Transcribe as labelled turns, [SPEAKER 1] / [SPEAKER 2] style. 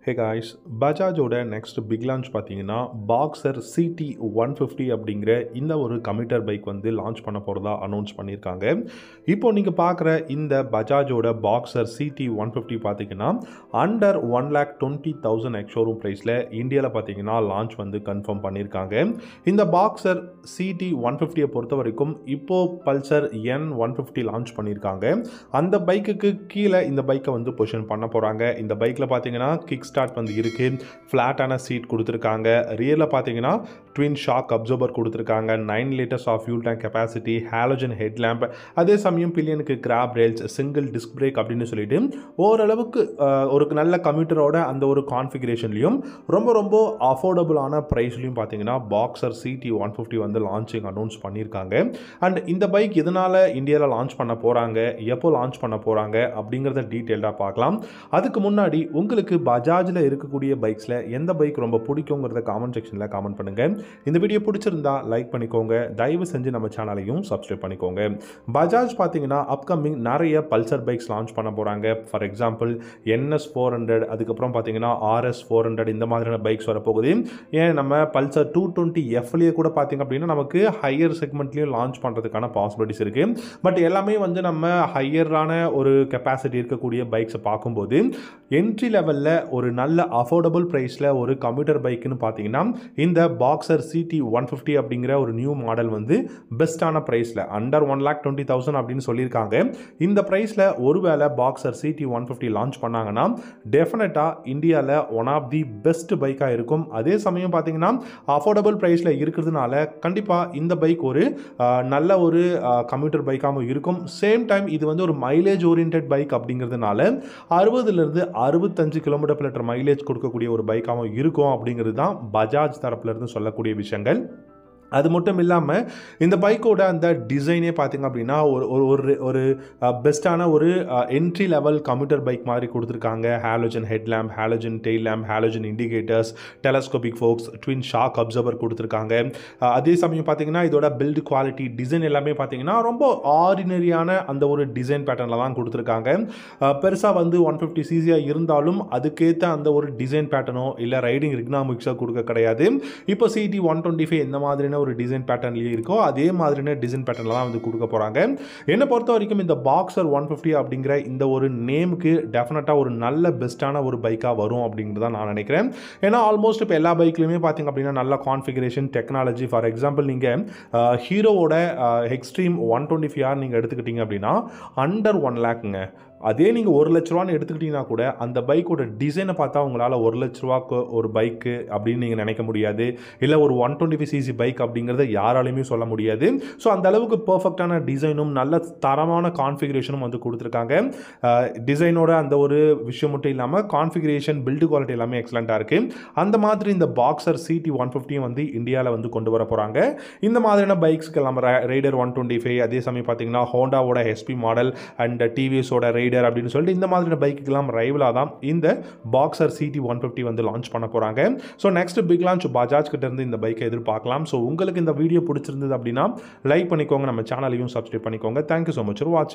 [SPEAKER 1] ஹே guys பஜாஜோட next big launch பார்த்தீங்கன்னா Boxer CD one fifty அப்படிங்கிற இந்த ஒரு கம்யூட்டர் பைக் வந்து லான்ச் பண்ண போகிறதா அனௌன்ஸ் பண்ணியிருக்காங்க இப்போ நீங்கள் பார்க்குற இந்த பஜாஜோட பாக்ஸர் சிடி ஒன் ஃபிஃப்டி பார்த்தீங்கன்னா under one lakh twenty thousand ex showroom ப்ரைஸில் இந்தியாவில் பார்த்தீங்கன்னா லான்ச் வந்து கன்ஃபார்ம் பண்ணியிருக்காங்க இந்த பாக்ஸர் சிடி ஒன் ஃபிஃப்டியை பொறுத்த வரைக்கும் இப்போது Pulsar N one fifty launch பண்ணியிருக்காங்க அந்த பைக்குக்கு கீழே இந்த பைக்கை வந்து பொசிஷன் பண்ண போகிறாங்க இந்த பைக்கில் பார்த்தீங்கன்னா கிக் ஸ்டார்ட் வந்து இருக்குது ஃப்ளாட்டான சீட் கொடுத்துருக்காங்க ரியரில் பார்த்தீங்கன்னா ட்வின் ஷாக் அப்சர்வர் கொடுத்துருக்காங்க nine litres of fuel tank capacity halogen headlamp அதே சமயம் பில்லியனுக்கு grab rails single disc brake அப்படின்னு சொல்லிட்டு ஓரளவுக்கு அஹ், ஒரு நல்ல கம்ப்யூட்டரோட அந்த ஒரு கான்ஃபிகரேஷன்லையும் ரொம்ப ரொம்ப அஃபோர்டபுளான ப்ரைஸ்லையும் பார்த்தீங்கன்னா பாக்ஸர் சிடி ஒன் ஃபிஃப்டி வந்து லான்ச்சிங் அனௌன்ஸ் பண்ணியிருக்காங்க அண்ட் இந்த பைக் எதனால் இந்தியாவில் லான்ச் பண்ண போகிறாங்க எப்போ லான்ச் பண்ண போகிறாங்க அப்படிங்கிறத டீட்டெயில்டாக பார்க்கலாம் அதுக்கு முன்னாடி உங்களுக்கு பஜாஜில் இருக்கக்கூடிய பைக்ஸில் எந்த பைக் ரொம்ப பிடிக்குங்கிறத காமெண்ட் செக்ஷனில் காமெண்ட் பண்ணுங்கள் இந்த வீடியோ பிடிச்சிருந்தா லைக் பண்ணிக்கோங்க தயவு செஞ்சு நம்ம சேனலையும் சப்ஸ்கிரைப் பண்ணிக்கோங்க பஜாஜ் பார்த்தீங்கன்னா அப்கமிங் நிறைய பல்சர் பைக்ஸ் லான்ச் பண்ண போகிறாங்க for example NS four hundred அதுக்கப்புறம் பார்த்தீங்கன்னா ஆர்எஸ் ஃபோர் ஹண்ட்ரட் இந்த மாதிரியான பைக்ஸ் வரப்போகுது ஏன் நம்ம பல்சர் டூ டுவெண்ட்டி எஃப்லேயே கூட பார்த்தீங்க அப்படின்னா நமக்கு ஹையர் செக்மெண்ட்லேயும் லான்ச் பண்ணுறதுக்கான பாசிபிலிட்டிஸ் இருக்குது பட் எல்லாமே வந்து நம்ம ஹையரான ஒரு கெப்பாசிட்டி இருக்கக்கூடிய பைக்ஸை பார்க்கும்போது என்ட்ரி லெவலில் ஒரு நல்ல அஃபோர்டபுள் ப்ரைஸில் ஒரு கம்ப்யூட்டர் பைக்குன்னு பார்த்தீங்கன்னா இந்த பாக்ஸர் சிடி ஒன் ஃபிஃப்டி அப்படிங்கிற ஒரு நியூ மாடல் வந்து பெஸ்ட்டான ப்ரைஸில் under one lakh twenty thousand அப்படின்னு சொல்லியிருக்காங்க இந்த ப்ரைஸில் ஒருவேளை Boxer CD one fifty launch பண்ணாங்கன்னா டெஃபினட்டாக இந்தியாவில் ஒன் ஆஃப் தி பெஸ்ட் பைக்காக இருக்கும் அதே சமயம் பார்த்தீங்கன்னா அஃபோர்டபுள் ப்ரைஸில் இருக்கிறதுனால கண்டிப்பாக இந்த பைக் ஒரு ஆஹ், நல்ல ஒரு கம்ப்யூட்டர் பைக்காகவும் இருக்கும் சேம் டைம் இது வந்து ஒரு மைலேஜ் ஓரியன்ட் பைக் அப்படிங்கிறதுனால அறுபதுலேருந்து அறுபத்தஞ்சு கிலோமீட்டர் per லிட்டர் மைலேஜ் கொடுக்கக்கூடிய ஒரு பைக்காகவும் இருக்கும் அப்படிங்கிறது தான் பஜாஜ் தரப்புலேருந்து சொல்லக்கூடிய விஷயங்கள் அது மட்டும் இல்லாமல் இந்த பைக்கோட அந்த டிசைனே பார்த்தீங்க அப்படின்னா ஒரு ஒரு ஒரு ஒரு பெஸ்ட்டான ஒரு என்ட்ரி லெவல் கம்ப்யூட்டர் பைக் மாதிரி கொடுத்துருக்காங்க halogen head lamp halogen tail lamp halogen indicators telescopic forks twin shock absorber கொடுத்துருக்காங்க அஹ், அதே சமயம் பார்த்தீங்கன்னா இதோட பில்டு குவாலிட்டி டிசைன் எல்லாமே பார்த்தீங்கன்னா ரொம்ப ஆர்டினரியான அந்த ஒரு டிசைன் பேட்டர்னில் தான் கொடுத்துருக்காங்க பெருசாக வந்து ஒன் ஃபிஃப்டி சிசியாக இருந்தாலும் அதுக்கேற்ற அந்த ஒரு டிசைன் பேட்டர்னோ இல்லை ரைடிங் ரிக்னாமிக்ஸோ கொடுக்க கிடையாது இப்போ சிடி ஒன் டுவெண்ட்டி ஃபைவ் எந்த மாதிரியான ஒரு டிசைன் பேட்டர்ன்லேயே இருக்கோ அதே மாதிரியான டிசைன் பேட்டர்னில் தான் வந்து கொடுக்க போகிறாங்க என்னை பொறுத்த வரைக்கும் இந்த பாக்ஸர் ஒன் ஃபிஃப்டி அப்படிங்கிற இந்த ஒரு நேமுக்கு டெஃபினட்டாக ஒரு நல்ல பெஸ்ட்டான ஒரு பைக்காக வரும் அப்படிங்கிறது தான் நான் நினைக்கிறேன் ஏன்னா ஆல்மோஸ்ட் இப்போ எல்லா பைக்லையுமே பார்த்தீங்க அப்படின்னா நல்ல கான்ஃபிகரேஷன் டெக்னாலஜி ஃபார் எக்ஸாம்பிள் நீங்கள் ஹீரோவோட Xtreme one twenty five R நீங்கள் எடுத்துக்கிட்டீங்க அப்படின்னா அண்டர் ஒன் லேக்குங்க அதே நீங்கள் ஒரு லட்ச ரூபான்னு எடுத்துக்கிட்டீங்கன்னா கூட அந்த பைக்கோட டிசைனை பார்த்தா உங்களால் ஒரு லட்ச ரூபாக்கு ஒரு பைக்கு அப்படின்னு நீங்கள் நினைக்க முடியாது இல்லை ஒரு one twenty five CC bike அப்படிங்கிறத யாராலையுமே சொல்ல முடியாது ஸோ அந்த அளவுக்கு பர்ஃபெக்டான டிசைனும் நல்ல தரமான கான்ஃபிகரேஷனும் வந்து கொடுத்துருக்காங்க டிசைனோட அந்த ஒரு விஷயம் மட்டும் இல்லாமல் கான்ஃபிகரேஷன் பில்டு குவாலிட்டி எல்லாமே எக்ஸலண்ட்டாக இருக்குது அந்த மாதிரி இந்த பாக்ஸர் சிடி ஒன் ஃபிஃப்டியும் வந்து இந்தியாவில் வந்து கொண்டு வர போகிறாங்க இந்த மாதிரியான பைக்ஸ்க்கு நம்ம ரைடர் ஒன் டுவெண்ட்டி ஃபைவ் அதே சமயம் பார்த்தீங்கன்னா ஹோண்டாவோட ஹெச்பி மாடல் அண்ட் டிவிஎஸோட ரைடர் அப்படின்னு சொல்லிட்டு இந்த மாதிரியான பைக்குக்கெல்லாம் ரைவலாக தான் இந்த பாக்ஸர் சிடி ஒன் ஃபிஃப்டி வந்து லான்ச் பண்ண போகிறாங்க so next big launch Bajaj கிட்ட இருந்து இந்த பைக்கை எதிர்பார்க்கலாம் ஸோ உங்களுக்கு இந்த வீடியோ பிடிச்சிருந்தது அப்படின்னா லைக் பண்ணிக்கோங்க நம்ம சேனலையும் சப்ஸ்கிரைப் பண்ணிக்கோங்க தேங்க்யூ ஸோ மச் ஃபார் வாட்சிங்